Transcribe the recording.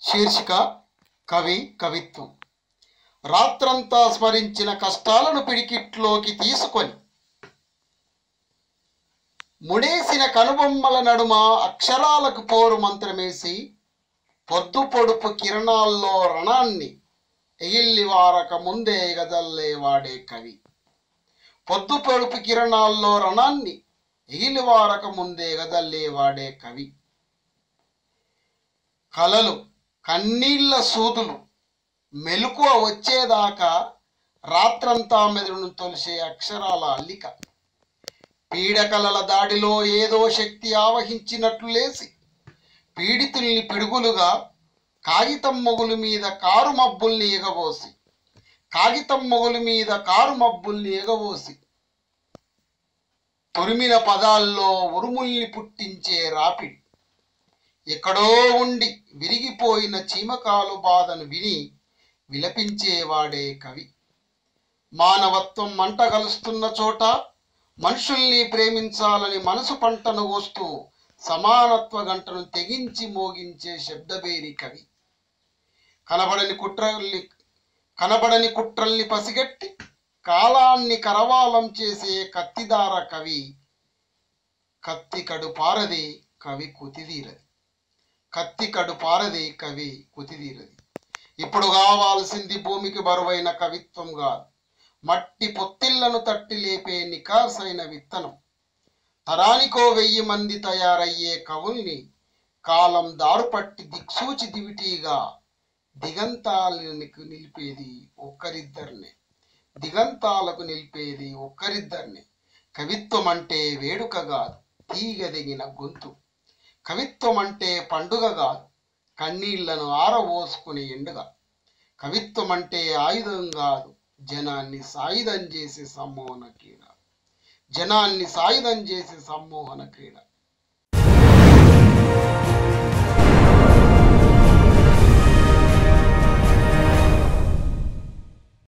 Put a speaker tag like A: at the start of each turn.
A: శీర్షిక కవి కవిత్వం రాత్రంతా స్మరించిన కష్టాలను పిడికిట్లోకి తీసుకొని ముడేసిన కనుబొమ్మల నడుమ అక్షరాలకు పోరు మంత్రమేసి పొద్దు పొడుపు కిరణాల్లో రణాన్ని ఎగిల్లి వారక ముందే గదల్లే వాడే కవి పొద్దు పొడుపు కిరణాల్లో రణాన్ని ఎగిలి వారక ముందే గదల్లే వాడే కవి కలలు కన్నీళ్ల సూదులు మెలకువ వచ్చేదాకా రాత్రంతా మెదడును తొలిసే అక్షరాల అల్లిక పీడకలల దాడిలో ఏదో శక్తి ఆవహించినట్లు లేసి పీడితుల్ని పిడుగులుగా కాగితం మొగులు మీద కారు మబ్బుల్ని ఎగబోసి కాగితం మొగులు మీద కారు మబ్బుల్ని ఎగబోసి తురిమిన పదాల్లో ఉరుముల్ని పుట్టించే రాపిడి ఎక్కడో ఉండి విరిగిపోయిన చీమకాలు బాధను విని విలపించేవాడే కవి మానవత్వం మంట కలుస్తున్న చోట మనుషుల్ని ప్రేమించాలని మనసు పంటను కోస్తూ సమానత్వ గంటను తెగించి మోగించే శబ్దబేరి కవి కనబడని కుట్రల్ని కనబడని కుట్రల్ని పసిగట్టి కాలాన్ని కరవాలం చేసే కత్తిదార కవి కత్తి కడు పారది కవి కుతిదీరది కత్తి కడు పారది కవి కుతిదీరది ఇప్పుడు కావాల్సింది భూమికి బరువైన కవిత్వం కాదు మట్టి పొత్తిళ్లను తట్టి లేపే నికార్సైన విత్తనం తరానికో వెయ్యి మంది తయారయ్యే కవుల్ని కాలం దారుపట్టి దిక్సూచి దివిటీగా దిగంతాలకు నిలిపేది ఒక్కరిద్దరినే దిగంతాలకు నిలిపేది ఒక్కరిద్దరినే కవిత్వం అంటే వేడుక కాదు తీగదిగిన గొంతు కవిత్వం అంటే పండుగ కాదు కన్నీళ్లను ఆరబోసుకునే ఎండుగ కవిత్వం అంటే ఆయుధం కాదు జనాన్ని సాయుధం చేసే సమ్మోహన క్రీడ జనాన్ని సాయుధం చేసే సమ్మోహన క్రీడ